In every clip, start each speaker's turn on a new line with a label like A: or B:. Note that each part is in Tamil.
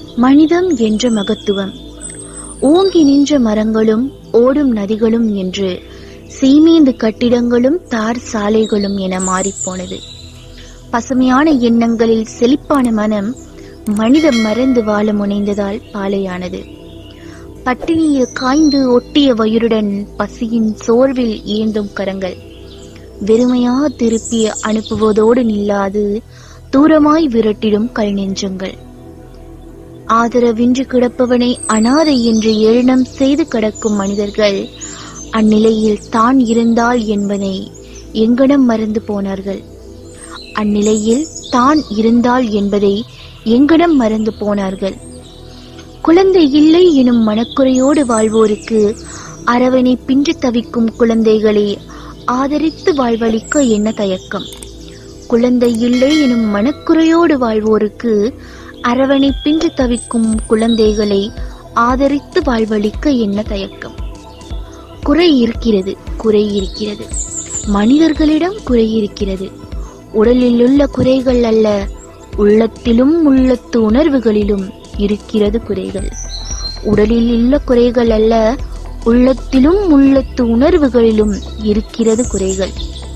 A: மனிதம் என்ற மகத்துவம் ஓங்கி நின்ற மரங்களும் ஓடும் நதிகளும் என்று சீமேந்து கட்டிடங்களும் தார் சாலைகளும் என மாறிப்போனது பசுமையான எண்ணங்களில் செழிப்பான மனம் மனிதம் மறந்து வாழ முனைந்ததால் பாலையானது பட்டினியில் காய்ந்து ஒட்டிய வயிறுடன் பசியின் சோர்வில் ஏந்தும் கரங்கள் வெறுமையா திருப்பி அனுப்புவதோடு நில்லாது தூரமாய் விரட்டிடும் கல் நெஞ்சங்கள் ஆதரவின்றி கிடப்பவனை அனாதை என்று ஏளனம் செய்து கிடக்கும் மனிதர்கள் அந்நிலையில் தான் இருந்தால் என்பதை எங்கனம் மறந்து போனார்கள் அந்நிலையில் தான் இருந்தால் என்பதை எங்கனம் மறந்து போனார்கள் குழந்தை இல்லை எனும் மனக்குறையோடு வாழ்வோருக்கு அரவணை பின்றி தவிக்கும் குழந்தைகளை ஆதரித்து வாழ்வளிக்க என்ன தயக்கம் குழந்தை இல்லை எனும் மனக்குறையோடு வாழ்வோருக்கு அரவணை பின்றி தவிக்கும் குழந்தைகளை ஆதரித்து வாழ்வளிக்க என்ன தயக்கம் குறை இருக்கிறது குறை இருக்கிறது மனிதர்களிடம் குறை இருக்கிறது உடலில் உள்ள குறைகள் அல்ல உள்ளத்திலும் உள்ளத்து உணர்வுகளிலும் இருக்கிறது குறைகள் உடலில் உள்ள குறைகள் அல்ல உள்ளத்திலும் உள்ளத்து உணர்வுகளிலும் இருக்கிறது குறைகள்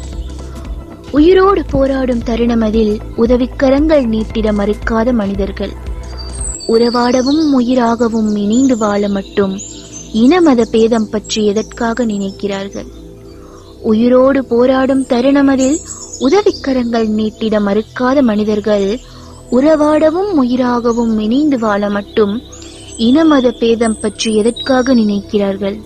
A: உயிரோடு போராடும் தருணமதில் உதவிக்கரங்கள் நீட்டிட மறுக்காத மனிதர்கள் உறவாடவும் உயிராகவும் இணைந்து வாழ மட்டும் இனமத பேதம் பற்றி எதற்காக நினைக்கிறார்கள் உயிரோடு போராடும் தருணமதில் உதவிக்கரங்கள் நீட்டிட மறுக்காத மனிதர்கள் உறவாடவும் உயிராகவும் இணைந்து வாழ மட்டும் இனமத பேதம் பற்றி எதற்காக நினைக்கிறார்கள்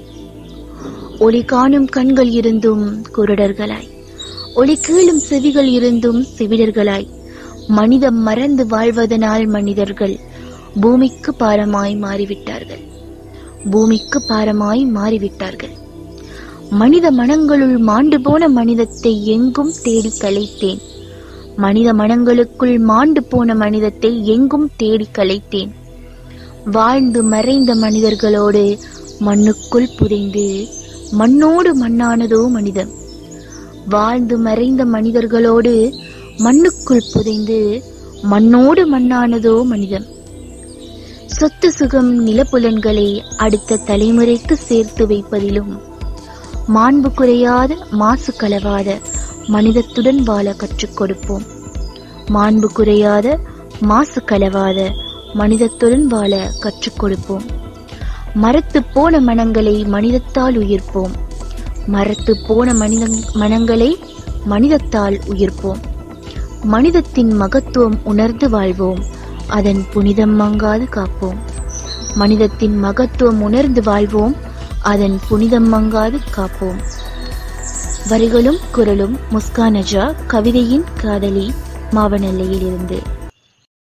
A: ஒளி காணும் கண்கள் இருந்தும் குருடர்களாய் ஒளி கீழும் செவிகள் இருந்தும் செவிடர்களாய் மனிதம் மறந்து வாழ்வதனால் மனிதர்கள் பூமிக்கு பாரமாய் மாறிவிட்டார்கள் பூமிக்கு பாரமாய் மாறிவிட்டார்கள் மனித மனங்களுள் மாண்டு போன மனிதத்தை எங்கும் தேடி கலைத்தேன் மனித மனங்களுக்குள் மாண்டு போன மனிதத்தை எங்கும் தேடி கலைத்தேன் வாழ்ந்து மறைந்த மனிதர்களோடு மண்ணுக்குள் புதைந்து மண்ணோடு மண்ணானதோ மனிதம் வாழ்ந்து மறைந்த மனிதர்களோடு மண்ணுக்குள் புதைந்து மண்ணோடு மண்ணானதோ மனிதம் சொத்து சுகம் நிலப்புலன்களை அடுத்த தலைமுறைக்கு சேர்த்து வைப்பதிலும் மாண்பு குறையாத மாசு கலவாத மனிதத்துடன் வாழ கற்றுக் கொடுப்போம் மாண்பு குறையாத மாசு கலவாத மனிதத்துடன் வாழ கற்றுக் கொடுப்போம் மரத்து போன மனங்களை மனிதத்தால் உயிர்ப்போம் மரத்து போன மனித மனங்களை மனிதத்தால் உயிர்ப்போம் மனிதத்தின் மகத்துவம் உணர்ந்து வாழ்வோம் அதன் புனிதம் மங்காது காப்போம் மனிதத்தின் மகத்துவம் உணர்ந்து வாழ்வோம் அதன் புனிதம் மங்காது காப்போம் வரிகளும் குரலும் முஸ்கானஜா கவிதையின் காதலி மாவனல்லையில் இருந்து